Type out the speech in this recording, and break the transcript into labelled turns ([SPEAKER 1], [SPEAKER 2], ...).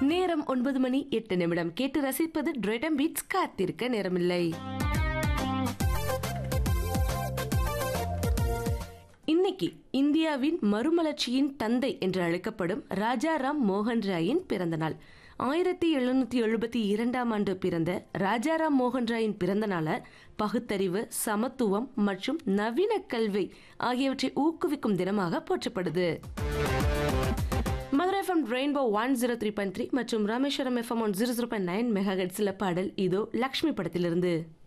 [SPEAKER 1] நேரம் ஒன்பது மணி எட்டு நிமிடம் கேட்டு ரசிப்பது டிரெடம் பீட்ஸ் காத்திருக்க நேரமில்லை இன்னைக்கு இந்தியாவின் மறுமலர்ச்சியின் தந்தை என்று அழைக்கப்படும் ராஜாராம் மோகன் ராயின் பிறந்த நாள் ஆயிரத்தி எழுநூத்தி எழுபத்தி இரண்டாம் ஆண்டு பிறந்த ராஜாராம் மோகன் ராயின் பிறந்த நாளை பகுத்தறிவு சமத்துவம் மற்றும் நவீன கல்வி ஆகியவற்றை ஊக்குவிக்கும் தினமாக போற்றப்படுது Madurai FM Rainbow one zero three point three மற்றும் Rameswaram FM one zero zero point nine mega பாடல் இதோ லக்ஷ்மி படத்திலிருந்து